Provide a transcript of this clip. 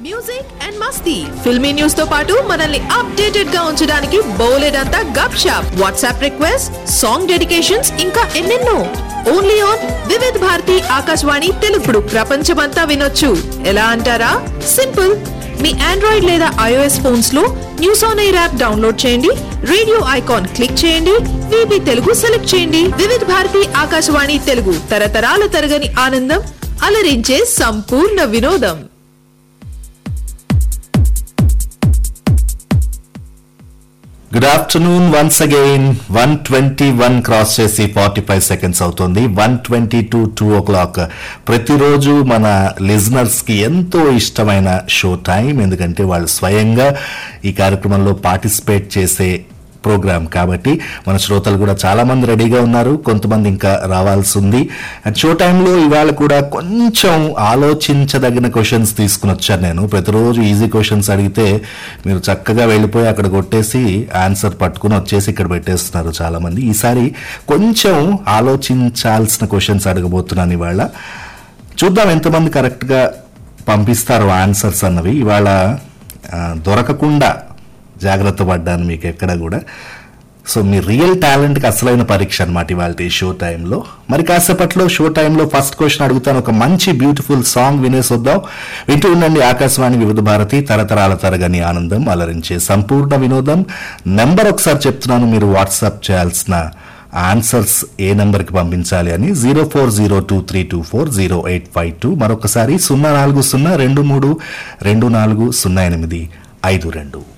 music and మస్తీ filmy news తో పాటు మనల్ని అప్డేటెడ్ గా ఉంచడానికి బోలెడ్ అంతా Gup Shup WhatsApp request song dedications ఇంకా ఎన్నెన్నో ఓన్లీ ఆన్ వివిధ్ భారతి ఆకాశవాణి తెలుగుడు ప్రపంచమంతా వినొచ్చు ఎలా అంటారా సింపుల్ మీ ఆండ్రాయిడ్ లేదా ఐఓఎస్ ఫోన్స్ లో news on air app download చేయండి రేడియో ఐకాన్ క్లిక్ చేయండి వీబీ తెలుగు సెలెక్ట్ చేయండి వివిధ్ భారతి ఆకాశవాణి తెలుగు తరతరాల తరగని ఆనందం అలరించే సంపూర్ణ వినోదం good afternoon once again one twenty one cross చేసి ఫార్టీ ఫైవ్ సెకండ్స్ అవుతుంది one twenty two two o'clock ప్రతిరోజు మన లిజనర్స్ కి ఎంతో ఇష్టమైన షో టైం ఎందుకంటే వాళ్ళు స్వయంగా ఈ కార్యక్రమంలో పార్టిసిపేట్ చేసే ప్రోగ్రామ్ కాబట్టి మన శ్రోతలు కూడా చాలా మంది రెడీగా ఉన్నారు కొంతమంది ఇంకా రావాల్సి ఉంది అండ్ షో టైంలో ఇవాళ కూడా కొంచెం ఆలోచించదగిన క్వశ్చన్స్ తీసుకుని వచ్చాను నేను ప్రతిరోజు ఈజీ క్వశ్చన్స్ అడిగితే మీరు చక్కగా వెళ్ళిపోయి అక్కడ కొట్టేసి ఆన్సర్ పట్టుకుని వచ్చేసి ఇక్కడ పెట్టేస్తున్నారు చాలా మంది ఈసారి కొంచెం ఆలోచించాల్సిన క్వశ్చన్స్ అడగబోతున్నాను ఇవాళ చూద్దాం ఎంతమంది కరెక్ట్గా పంపిస్తారు ఆన్సర్స్ అన్నవి ఇవాళ ఆ, దొరకకుండా జాగ్రత్త పడ్డాను మీకు ఎక్కడ కూడా సో మీ రియల్ టాలెంట్కి అసలైన పరీక్ష అనమాట ఇవాళ ఈ షో టైంలో మరి కాసేపట్లో షో టైంలో ఫస్ట్ క్వశ్చన్ అడుగుతాను ఒక మంచి బ్యూటిఫుల్ సాంగ్ వినేసి వద్దాం వింటూ ఉండండి ఆకాశవాణి వివిధ భారతి తరతరాల తరగని ఆనందం అలరించే సంపూర్ణ వినోదం నెంబర్ ఒకసారి చెప్తున్నాను మీరు వాట్సాప్ చేయాల్సిన ఆన్సర్స్ ఏ నెంబర్కి పంపించాలి అని zero four zero two three two four zero eight five two మరొకసారి సున్నా నాలుగు సున్నా రెండు మూడు రెండు నాలుగు సున్నా ఎనిమిది ఐదు రెండు